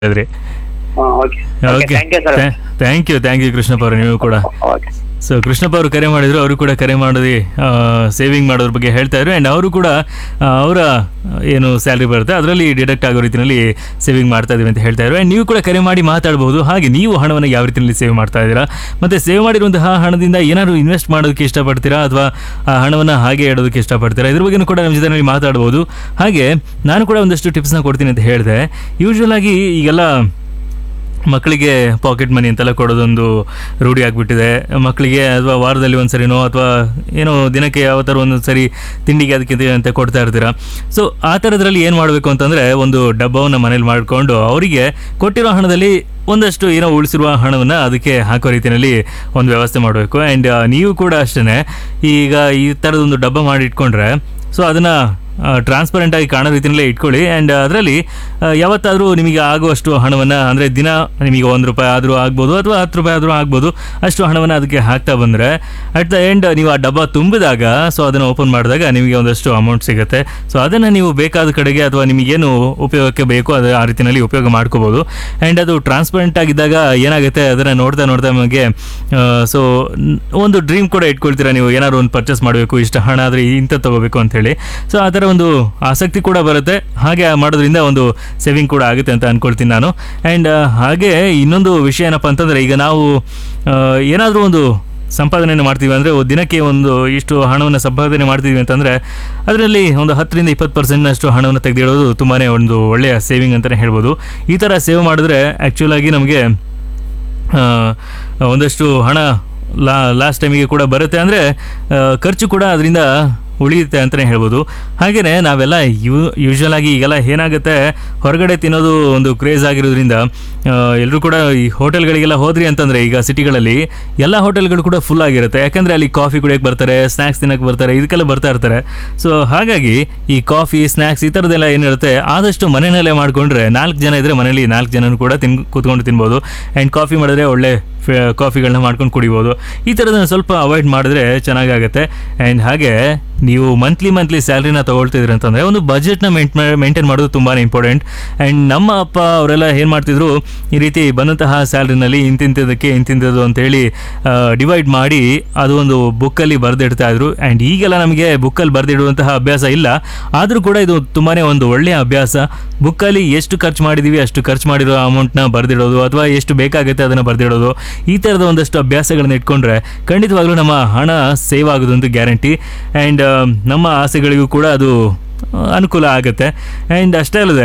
ಇದ್ರಿ okay okay thank you sir thank you thank you Krishnappa ಅವರು ನೀವು ಕೂಡ ಓಕೆ ಸೊ ಕೃಷ್ಣಪ್ಪ ಅವರು ಕರೆ ಮಾಡಿದ್ರು ಅವರು ಕೂಡ ಕರೆ ಮಾಡಿ ಸೇವಿಂಗ್ ಮಾಡೋದ್ರ ಬಗ್ಗೆ ಹೇಳ್ತಾ ಇದ್ರು ಆ್ಯಂಡ್ ಅವರು ಕೂಡ ಆ, ಅವರ ಏನು ಸ್ಯಾಲ್ರಿ ಬರುತ್ತೆ ಅದರಲ್ಲಿ ಡಿಡಕ್ಟ್ ಆಗೋ ರೀತಿಯಲ್ಲಿ ಸೇವಿಂಗ್ ಮಾಡ್ತಾ ಇದೀವಿ ಅಂತ ಹೇಳ್ತಾ ಇದ್ರು ಆ್ಯಂಡ್ ನೀವು ಕೂಡ ಕರೆ ಮಾಡಿ ಮಾತಾಡ್ಬೋದು ಹಾಗೆ ನೀವು ಹಣವನ್ನು ಯಾವ ರೀತಿಯಲ್ಲಿ ಸೇವ್ ಮಾಡ್ತಾ ಇದ್ದೀರಾ ಮತ್ತು ಸೇವ್ ಮಾಡಿರುವಂತಹ ಹಣದಿಂದ ಏನಾದ್ರು ಇನ್ವೆಸ್ಟ್ ಮಾಡೋದಕ್ಕೆ ಇಷ್ಟಪಡ್ತೀರಾ ಅಥವಾ ಆ ಹಣವನ್ನು ಹಾಗೆ ಇಡೋದಕ್ಕೆ ಇಷ್ಟಪಡ್ತೀರಾ ಇದ್ರ ಬಗ್ಗೆನೂ ಕೂಡ ನಮ್ಮ ಜೊತೆಯಲ್ಲಿ ಮಾತಾಡ್ಬೋದು ಹಾಗೆ ನಾನು ಕೂಡ ಒಂದಷ್ಟು ಟಿಪ್ಸ್ನ ಕೊಡ್ತೀನಿ ಅಂತ ಹೇಳಿದೆ ಯೂಶ್ವಲ್ ಆಗಿ ಈಗೆಲ್ಲ ಮಕ್ಕಳಿಗೆ ಪಾಕೆಟ್ ಮನಿ ಅಂತೆಲ್ಲ ಕೊಡೋದೊಂದು ರೂಢಿ ಆಗಿಬಿಟ್ಟಿದೆ ಮಕ್ಕಳಿಗೆ ಅಥವಾ ವಾರದಲ್ಲಿ ಒಂದು ಸರಿನೋ ಅಥವಾ ಏನೋ ದಿನಕ್ಕೆ ಯಾವ ಥರ ಒಂದು ಸರಿ ತಿಂಡಿಗೆ ಅದಕ್ಕೆ ಇದು ಅಂತ ಕೊಡ್ತಾ ಇರ್ತೀರ ಸೊ ಆ ಥರದ್ರಲ್ಲಿ ಏನು ಮಾಡಬೇಕು ಅಂತಂದರೆ ಒಂದು ಡಬ್ಬವನ್ನು ಮನೇಲಿ ಮಾಡಿಕೊಂಡು ಅವರಿಗೆ ಕೊಟ್ಟಿರೋ ಹಣದಲ್ಲಿ ಒಂದಷ್ಟು ಏನೋ ಉಳಿಸಿರುವ ಹಣವನ್ನು ಅದಕ್ಕೆ ಹಾಕೋ ರೀತಿಯಲ್ಲಿ ಒಂದು ವ್ಯವಸ್ಥೆ ಮಾಡಬೇಕು ಆ್ಯಂಡ್ ನೀವು ಕೂಡ ಅಷ್ಟೇ ಈಗ ಈ ಥರದೊಂದು ಡಬ್ಬ ಮಾಡಿ ಇಟ್ಕೊಂಡ್ರೆ ಸೊ ಅದನ್ನು ಟ್ರಾನ್ಸ್ಪರೆಂಟ್ ಆಗಿ ಕಾಣೋ ರೀತಿಯಲ್ಲೇ ಇಟ್ಕೊಳ್ಳಿ ಆ್ಯಂಡ್ ಅದರಲ್ಲಿ ಯಾವತ್ತಾದರೂ ನಿಮಗೆ ಆಗುವಷ್ಟು ಹಣವನ್ನು ಅಂದರೆ ದಿನ ನಿಮಗೆ ಒಂದು ರೂಪಾಯಿ ಆದರೂ ಆಗ್ಬೋದು ಅಥವಾ ಹತ್ತು ರೂಪಾಯಿ ಆದರೂ ಆಗ್ಬೋದು ಅಷ್ಟು ಹಣವನ್ನು ಅದಕ್ಕೆ ಹಾಕ್ತಾ ಬಂದರೆ ಅಟ್ ದ ಎಂಡ್ ನೀವು ಆ ಡಬ್ಬ ತುಂಬಿದಾಗ ಸೊ ಅದನ್ನು ಓಪನ್ ಮಾಡಿದಾಗ ನಿಮಗೆ ಒಂದಷ್ಟು ಅಮೌಂಟ್ ಸಿಗುತ್ತೆ ಸೊ ಅದನ್ನು ನೀವು ಬೇಕಾದ ಕಡೆಗೆ ಅಥವಾ ನಿಮಗೇನು ಉಪಯೋಗಕ್ಕೆ ಬೇಕೋ ಅದು ಆ ರೀತಿಯಲ್ಲಿ ಉಪಯೋಗ ಮಾಡ್ಕೋಬೋದು ಆ್ಯಂಡ್ ಅದು ಟ್ರಾನ್ಸ್ಪರೆಂಟ್ ಆಗಿದ್ದಾಗ ಏನಾಗುತ್ತೆ ಅದನ್ನು ನೋಡ್ತಾ ನೋಡ್ತಾ ನಿಮಗೆ ಸೊ ಒಂದು ಡ್ರೀಮ್ ಕೂಡ ಇಟ್ಕೊಳ್ತೀರಾ ನೀವು ಏನಾದ್ರು ಒಂದು ಪರ್ಚೇಸ್ ಮಾಡಬೇಕು ಇಷ್ಟು ಹಣ ಆದರೆ ಇಂಥ ತಗೋಬೇಕು ಅಂತೇಳಿ ಸೊ ಆ ಥರ ಒಂದು ಆಸಕ್ತಿ ಕೂಡ ಬರುತ್ತೆ ಹಾಗೆ ಮಾಡೋದ್ರಿಂದ ಒಂದು ಸೇವಿಂಗ್ ಕೂಡ ಆಗುತ್ತೆ ಅಂತ ಅನ್ಕೊಳ್ತೀನಿ ನಾನು ಆ್ಯಂಡ್ ಹಾಗೆ ಇನ್ನೊಂದು ವಿಷಯ ಏನಪ್ಪ ಅಂತಂದರೆ ಈಗ ನಾವು ಏನಾದರೂ ಒಂದು ಸಂಪಾದನೆಯನ್ನು ಮಾಡ್ತೀವಿ ಅಂದರೆ ದಿನಕ್ಕೆ ಒಂದು ಇಷ್ಟು ಹಣವನ್ನು ಸಂಪಾದನೆ ಮಾಡ್ತೀವಿ ಅಂತಂದರೆ ಅದರಲ್ಲಿ ಒಂದು ಹತ್ತರಿಂದ ಇಪ್ಪತ್ತು ಪರ್ಸೆಂಟ್ನಷ್ಟು ಹಣವನ್ನು ತೆಗೆದಿಡೋದು ತುಂಬಾ ಒಂದು ಒಳ್ಳೆಯ ಸೇವಿಂಗ್ ಅಂತಲೇ ಹೇಳ್ಬೋದು ಈ ಥರ ಸೇವ್ ಮಾಡಿದ್ರೆ ಆ್ಯಕ್ಚುಲಾಗಿ ನಮಗೆ ಆ, ಒಂದಷ್ಟು ಹಣ ಲಾ ಲಾಸ್ಟ್ ಟೈಮಿಗೆ ಕೂಡ ಬರುತ್ತೆ ಅಂದರೆ ಖರ್ಚು ಕೂಡ ಅದರಿಂದ ಉಳಿಯುತ್ತೆ ಅಂತಲೇ ಹೇಳ್ಬೋದು ಹಾಗೆಯೇ ನಾವೆಲ್ಲ ಯೂ ಯೂಶ್ವಲ್ ಆಗಿ ಈಗೆಲ್ಲ ಏನಾಗುತ್ತೆ ಹೊರಗಡೆ ತಿನ್ನೋದು ಒಂದು ಕ್ರೇಜ್ ಆಗಿರೋದ್ರಿಂದ ಎಲ್ಲರೂ ಕೂಡ ಈ ಹೋಟೆಲ್ಗಳಿಗೆಲ್ಲ ಹೋದ್ರಿ ಅಂತಂದರೆ ಈಗ ಸಿಟಿಗಳಲ್ಲಿ ಎಲ್ಲ ಹೋಟೆಲ್ಗಳು ಕೂಡ ಫುಲ್ ಆಗಿರುತ್ತೆ ಯಾಕಂದರೆ ಅಲ್ಲಿ ಕಾಫಿ ಕುಡಿಯೋಕ್ಕೆ ಬರ್ತಾರೆ ಸ್ನ್ಯಾಕ್ಸ್ ತಿನ್ನಕ್ಕೆ ಬರ್ತಾರೆ ಇದಕ್ಕೆಲ್ಲ ಬರ್ತಾ ಇರ್ತಾರೆ ಸೊ ಹಾಗಾಗಿ ಈ ಕಾಫಿ ಸ್ನ್ಯಾಕ್ಸ್ ಈ ಥರದ್ದೆಲ್ಲ ಏನಿರುತ್ತೆ ಆದಷ್ಟು ಮನೆಯಲ್ಲೇ ಮಾಡಿಕೊಂಡ್ರೆ ನಾಲ್ಕು ಜನ ಇದ್ದರೆ ಮನೇಲಿ ನಾಲ್ಕು ಜನನು ಕೂಡ ತಿನ್ ಕೂತ್ಕೊಂಡು ತಿನ್ಬೋದು ಆ್ಯಂಡ್ ಕಾಫಿ ಮಾಡಿದ್ರೆ ಒಳ್ಳೆ ಕಾಫಿಗಳನ್ನ ಮಾಡ್ಕೊಂಡು ಕುಡಿಬೋದು ಈ ಥರದನ್ನ ಸ್ವಲ್ಪ ಅವಾಯ್ಡ್ ಮಾಡಿದ್ರೆ ಚೆನ್ನಾಗಾಗುತ್ತೆ ಆ್ಯಂಡ್ ಹಾಗೆ ನೀವು ಮಂತ್ಲಿ ಮಂತ್ಲಿ ಸ್ಯಾಲ್ರಿನ ತೊಗೊಳ್ತಿದ್ರಿ ಅಂತಂದರೆ ಒಂದು ಬಜೆಟ್ನ ಮೇಂಟ್ ಮೇಂಟೈನ್ ಮಾಡೋದು ತುಂಬಾ ಇಂಪಾರ್ಟೆಂಟ್ ಆ್ಯಂಡ್ ನಮ್ಮ ಅಪ್ಪ ಅವರೆಲ್ಲ ಏನು ಮಾಡ್ತಿದ್ರು ಈ ರೀತಿ ಬಂದಂತಹ ಸ್ಯಾಲ್ರಿನಲ್ಲಿ ಇಂತಿಂಥದಕ್ಕೆ ಇಂತಿಂಥದ್ದು ಅಂತೇಳಿ ಡಿವೈಡ್ ಮಾಡಿ ಅದು ಒಂದು ಬುಕ್ಕಲ್ಲಿ ಬರೆದಿಡ್ತಾ ಇದ್ರು ಆ್ಯಂಡ್ ಈಗೆಲ್ಲ ನಮಗೆ ಬುಕ್ಕಲ್ಲಿ ಬರೆದಿಡುವಂತಹ ಅಭ್ಯಾಸ ಇಲ್ಲ ಆದರೂ ಕೂಡ ಇದು ತುಂಬಾ ಒಂದು ಒಳ್ಳೆಯ ಅಭ್ಯಾಸ ಬುಕ್ಕಲ್ಲಿ ಎಷ್ಟು ಖರ್ಚು ಮಾಡಿದ್ದೀವಿ ಅಷ್ಟು ಖರ್ಚು ಮಾಡಿರೋ ಅಮೌಂಟ್ನ ಬರೆದಿಡೋದು ಅಥವಾ ಎಷ್ಟು ಬೇಕಾಗುತ್ತೆ ಅದನ್ನು ಬರೆದಿಡೋದು ಈ ಥರದ ಒಂದಷ್ಟು ಅಭ್ಯಾಸಗಳನ್ನ ಇಟ್ಕೊಂಡ್ರೆ ಖಂಡಿತವಾಗ್ಲೂ ನಮ್ಮ ಹಣ ಸೇವ್ ಆಗೋದಂತೂ ಗ್ಯಾರಂಟಿ ಆ್ಯಂಡ್ ನಮ್ಮ ಆಸೆಗಳಿಗೂ ಕೂಡ ಅದು ಆ, ಅನುಕೂಲ ಆಗುತ್ತೆ ಆ್ಯಂಡ್ ಅಷ್ಟೇ ಅಲ್ಲದೆ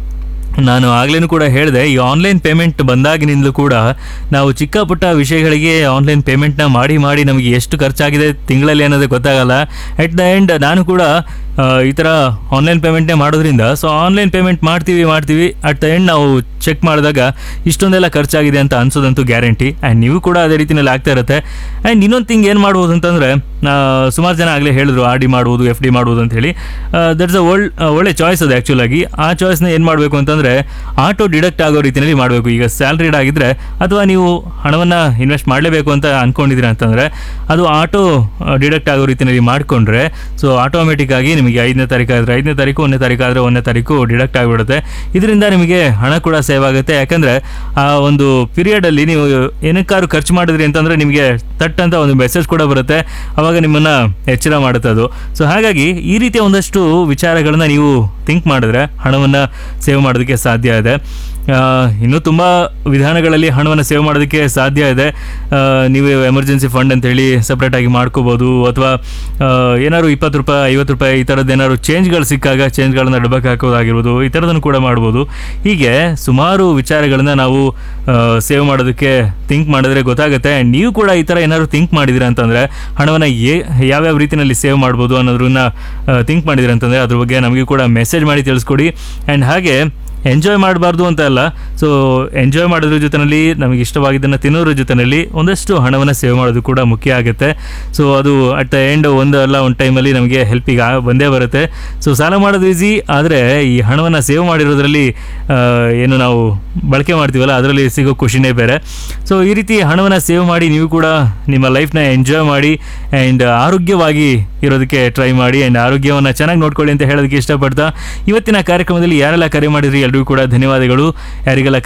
ನಾನು ಆಗ್ಲೇನು ಕೂಡ ಹೇಳಿದೆ ಈ ಆನ್ಲೈನ್ ಪೇಮೆಂಟ್ ಬಂದಾಗಿನಿಂದಲೂ ಕೂಡ ನಾವು ಚಿಕ್ಕ ಪುಟ್ಟ ವಿಷಯಗಳಿಗೆ ಆನ್ಲೈನ್ ಪೇಮೆಂಟ್ನ ಮಾಡಿ ಮಾಡಿ ನಮಗೆ ಎಷ್ಟು ಖರ್ಚಾಗಿದೆ ತಿಂಗಳಲ್ಲಿ ಅನ್ನೋದೇ ಗೊತ್ತಾಗಲ್ಲ ಎಟ್ ದ ಎಂಡ್ ನಾನು ಕೂಡ ಆ, ಈ ಥರ ಆನ್ಲೈನ್ ಪೇಮೆಂಟ್ನೇ ಮಾಡೋದ್ರಿಂದ ಸೊ ಆನ್ಲೈನ್ ಪೇಮೆಂಟ್ ಮಾಡ್ತೀವಿ ಮಾಡ್ತೀವಿ ಅಟ್ ದ ಎಂಡ್ ನಾವು ಚೆಕ್ ಮಾಡಿದಾಗ ಇಷ್ಟೊಂದೆಲ್ಲ ಖರ್ಚಾಗಿದೆ ಅಂತ ಅನ್ಸೋದಂತೂ ಗ್ಯಾರಂಟಿ ಆ್ಯಂಡ್ ನೀವು ಕೂಡ ಅದೇ ರೀತಿಯಲ್ಲಿ ಆಗ್ತಾ ಇರುತ್ತೆ ಆ್ಯಂಡ್ ಇನ್ನೊಂದು ಥಿಂಗ್ ಏನು ಮಾಡ್ಬೋದು ಅಂತಂದರೆ ಸುಮಾರು ಜನ ಆಗಲೇ ಹೇಳಿದ್ರು ಆರ್ ಡಿ ಮಾಡ್ಬೋದು ಎಫ್ ಡಿ ಮಾಡ್ಬೋದು ಅಂತ ಹೇಳಿ ದಟ್ಸ್ ಅ ಒಳ್ ಒಳ್ಳೆ ಚಾಯ್ಸ್ ಅದು ಆ್ಯಕ್ಚುಲಾಗಿ ಆ ಚಾಯ್ಸ್ನ ಏನು ಮಾಡಬೇಕು ಅಂತಂದರೆ ಆಟೋ ಡಿಡಕ್ಟ್ ಆಗೋ ರೀತಿಯಲ್ಲಿ ಮಾಡಬೇಕು ಈಗ ಸ್ಯಾಲ್ರಿಡ್ ಆಗಿದ್ದರೆ ಅಥವಾ ನೀವು ಹಣವನ್ನು ಇನ್ವೆಸ್ಟ್ ಮಾಡಲೇಬೇಕು ಅಂತ ಅಂದ್ಕೊಂಡಿದ್ದೀರಾ ಅಂತಂದರೆ ಅದು ಆಟೋ ಡಿಡಕ್ಟ್ ಆಗೋ ರೀತಿಯಲ್ಲಿ ಮಾಡಿಕೊಂಡ್ರೆ ಸೊ ಆಟೋಮೆಟಿಕ್ ಆಗಿ ನಿಮಗೆ ಐದನೇ ತಾರೀಕು ಆದರೆ ಐದನೇ ತಾರೀಕು ಒಂದನೇ ತಾರೀಕು ಆದರೆ ಒಂದನೇ ತಾರೀಕು ಡಿಡಕ್ಟ್ ಆಗಿಬಿಡುತ್ತೆ ಇದರಿಂದ ನಿಮಗೆ ಹಣ ಕೂಡ ಸೇವ್ ಆಗುತ್ತೆ ಯಾಕಂದರೆ ಆ ಒಂದು ಪೀರಿಯಡಲ್ಲಿ ನೀವು ಏನಕ್ಕಾದ್ರು ಖರ್ಚು ಮಾಡಿದ್ರಿ ಅಂತಂದರೆ ನಿಮಗೆ ತಟ್ ಅಂತ ಒಂದು ಮೆಸೇಜ್ ಕೂಡ ಬರುತ್ತೆ ಅವಾಗ ನಿಮ್ಮನ್ನು ಎಚ್ಚರ ಮಾಡುತ್ತೆ ಅದು ಸೊ ಹಾಗಾಗಿ ಈ ರೀತಿಯ ಒಂದಷ್ಟು ವಿಚಾರಗಳನ್ನ ನೀವು ಥಿಂಕ್ ಮಾಡಿದ್ರೆ ಹಣವನ್ನು ಸೇವ್ ಮಾಡೋದಕ್ಕೆ ಸಾಧ್ಯ ಇದೆ ಆ, ಇನ್ನೂ ತುಂಬ ವಿಧಾನಗಳಲ್ಲಿ ಹಣವನ್ನು ಸೇವ್ ಮಾಡೋದಕ್ಕೆ ಸಾಧ್ಯ ಇದೆ ಆ, ನೀವು ಎಮರ್ಜೆನ್ಸಿ ಫಂಡ್ ಅಂತೇಳಿ ಸಪ್ರೇಟಾಗಿ ಮಾಡ್ಕೋಬೋದು ಅಥವಾ ಏನಾದ್ರು ಇಪ್ಪತ್ತು ರೂಪಾಯಿ ಐವತ್ತು ರೂಪಾಯಿ ಈ ಥರದ್ದು ಏನಾದ್ರು ಚೇಂಜ್ಗಳು ಸಿಕ್ಕಾಗ ಚೇಂಜ್ಗಳನ್ನ ಡಬ್ಬಕ್ಕೆ ಹಾಕೋದಾಗಿರ್ಬೋದು ಈ ಥರದನ್ನು ಕೂಡ ಮಾಡ್ಬೋದು ಹೀಗೆ ಸುಮಾರು ವಿಚಾರಗಳನ್ನ ನಾವು ಸೇವ್ ಮಾಡೋದಕ್ಕೆ ಥಿಂಕ್ ಮಾಡಿದ್ರೆ ಗೊತ್ತಾಗುತ್ತೆ ಆ್ಯಂಡ್ ನೀವು ಕೂಡ ಈ ಥರ ಏನಾದ್ರು ಥಿಂಕ್ ಮಾಡಿದ್ದೀರಾ ಅಂತಂದರೆ ಹಣವನ್ನು ಏ ಯಾವ್ಯಾವ ರೀತಿಯಲ್ಲಿ ಸೇವ್ ಮಾಡ್ಬೋದು ಅನ್ನೋದನ್ನ ಥಿಂಕ್ ಮಾಡಿದ್ದೀರಾ ಅಂತಂದರೆ ಅದ್ರ ಬಗ್ಗೆ ನಮಗೆ ಕೂಡ ಮೆಸೇಜ್ ಮಾಡಿ ತಿಳಿಸ್ಕೊಡಿ ಆ್ಯಂಡ್ ಹಾಗೆ ಎಂಜಾಯ್ ಮಾಡಬಾರ್ದು ಅಂತ ಅಲ್ಲ ಸೊ ಎಂಜಾಯ್ ಮಾಡೋದ್ರ ಜೊತೆಯಲ್ಲಿ ನಮಗೆ ಇಷ್ಟವಾಗಿದ್ದನ್ನು ತಿನ್ನೋದ್ರ ಜೊತೆಯಲ್ಲಿ ಒಂದಷ್ಟು ಹಣವನ್ನು ಸೇವ್ ಮಾಡೋದು ಕೂಡ ಮುಖ್ಯ ಆಗುತ್ತೆ ಸೊ ಅದು ಅಟ್ ದ ಎಂಡ್ ಒಂದು ಅಲ್ಲ ಒಂದು ಟೈಮಲ್ಲಿ ನಮಗೆ ಹೆಲ್ಪಿಗೆ ಬಂದೇ ಬರುತ್ತೆ ಸೊ ಸಾಲ ಮಾಡೋದು ಈಸಿ ಆದರೆ ಈ ಹಣವನ್ನು ಸೇವ್ ಮಾಡಿರೋದ್ರಲ್ಲಿ ಆ, ಏನು ನಾವು ಬಳಕೆ ಮಾಡ್ತೀವಲ್ಲ ಅದರಲ್ಲಿ ಸಿಗೋ ಖುಷಿನೇ ಬೇರೆ ಸೊ ಈ ರೀತಿ ಹಣವನ್ನು ಸೇವ್ ಮಾಡಿ ನೀವು ಕೂಡ ನಿಮ್ಮ ಲೈಫ್ನ ಎಂಜಾಯ್ ಮಾಡಿ ಆ್ಯಂಡ್ ಆರೋಗ್ಯವಾಗಿ ಇರೋದಕ್ಕೆ ಟ್ರೈ ಮಾಡಿ ಆ್ಯಂಡ್ ಆರೋಗ್ಯವನ್ನು ಚೆನ್ನಾಗಿ ನೋಡ್ಕೊಳ್ಳಿ ಅಂತ ಹೇಳೋದಕ್ಕೆ ಇಷ್ಟಪಡ್ತಾ ಇವತ್ತಿನ ಕಾರ್ಯಕ್ರಮದಲ್ಲಿ ಯಾರೆಲ್ಲ ಕರೆ ಮಾಡಿದ್ರಿ ಎಲ್ರಿಗೂ ಕೂಡ ಧನ್ಯವಾದಗಳು ಯಾರಿಗೆಲ್ಲ